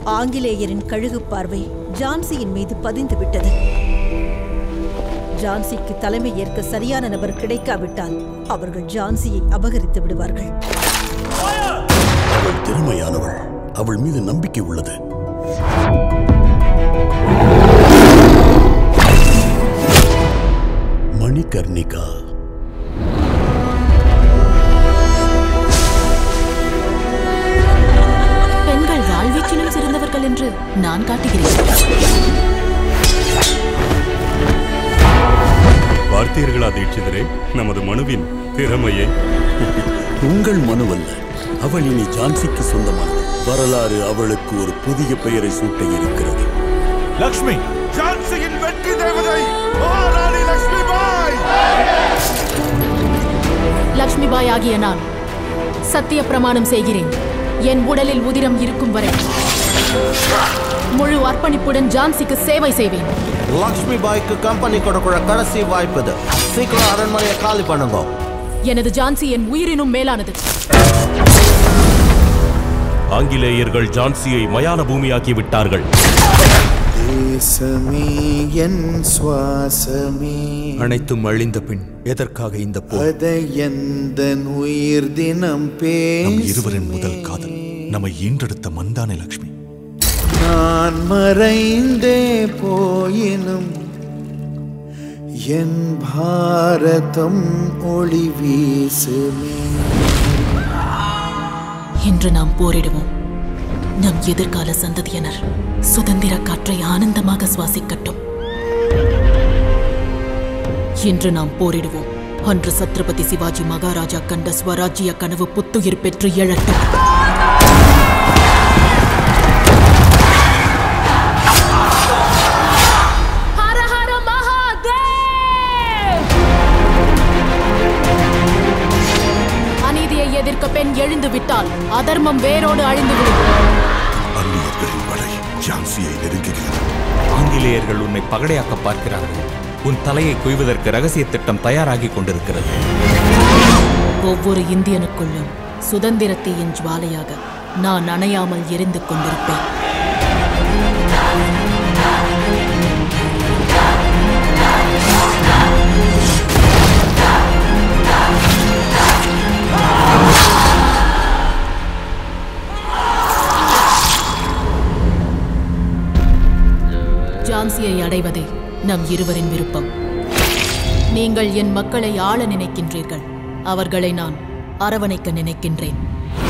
ஆங்கிலேயரின் கழுகு பார்வை ஜான்சியின் மீது பதிந்து விட்டது ஜான்சிக்கு தலைமை ஏற்க சரியான நபர் கிடைக்காவிட்டால் அவர்கள் ஜான்சியை அபகரித்து விடுவார்கள் அவள் திறமையானவள் அவள் மீது நம்பிக்கை உள்ளது மணிகர்ணிகா பெண்கள் வாழ்வீச்சிலும் சிறந்தவர்கள் என்று நான் காட்டுகிறேன் பார்த்தீர்களா தீட்சிதரே நமது மனுவின் திறமையை உங்கள் மனுவல்ல அவள் இனி ஜான்சிக்கு சொந்தமானது வரலாறு அவளுக்கு ஒரு புதிய பெயரை சூட்ட இருக்கிறது லக்ஷ்மி ஜான்சியின் வெற்றி தேவதை மகாராணி லக்ஷ்மி பாய் லக்ஷ்மிபாய் ஆகிய நான் சத்திய பிரமாணம் செய்கிறேன் என் உடலில் உதிரம் இருக்கும் வரை முழு அர்ப்பணிப்புடன் ஜான்சிக்கு சேவை செய்வேன் லக்ஷ்மி பாய்க்கு கம்பெனி கொடுக்குற கடைசி வாய்ப்பு இது சீக்கிரம் அரண்மனையை காலி பண்ணுங்க எனது ஜான்சி என் உயிரினும் மேலானது ஆங்கிலேயர்கள் ஜான்சியை மயான பூமியாக்கி விட்டார்கள் தேசமே என் சுவாசமே அனைத்தும் அழிந்த பின் எதற்காக இந்த போர் அதை எந்த உயிர் தினம் நம் பேச இருவரின் முதல் காதல் நம்மை ஈன்றெடுத்த மந்தானை லக்ஷ்மி நான் மறைந்தே போயினும் என் பாரதம் ஒளி வீசுமே இன்று நாம் போரிடுவோம் நம் எதிர்கால சந்ததியினர் சுதந்திர காற்றை ஆனந்தமாக சுவாசிக்கட்டும் இன்று நாம் போரிடுவோம் அன்று சத்ரபதி சிவாஜி மகாராஜா கண்ட ஸ்வராஜ்ய கனவு புத்துயிர் பெற்று எழட்டும் ஹர ஹர மகாதேவ் அநீதியை எதிர்க்க பெண் எழுந்து விட்டால் அதர்மம் வேரோடு அழிந்துவிடும் அந்நியர்களின் படை ஜான்சியை நெருங்குகிறது ஆங்கிலேயர்கள் உன்னை பகடையாக்க பார்க்கிறார்கள் உன் தலையை கொய்வதற்கு ரகசிய திட்டம் தயாராகிக் கொண்டிருக்கிறது ஒவ்வொரு இந்தியனுக்குள்ளும் சுதந்திரத்தையின் ஜுவாலையாக நான் அணையாமல் எரிந்து கொண்டிருப்பேன் ஜான்சியை அடைவதே நம் இருவரின் விருப்பம் நீங்கள் என் மக்களை ஆள நினைக்கின்றீர்கள் அவர்களை நான் அரவணைக்க நினைக்கின்றேன்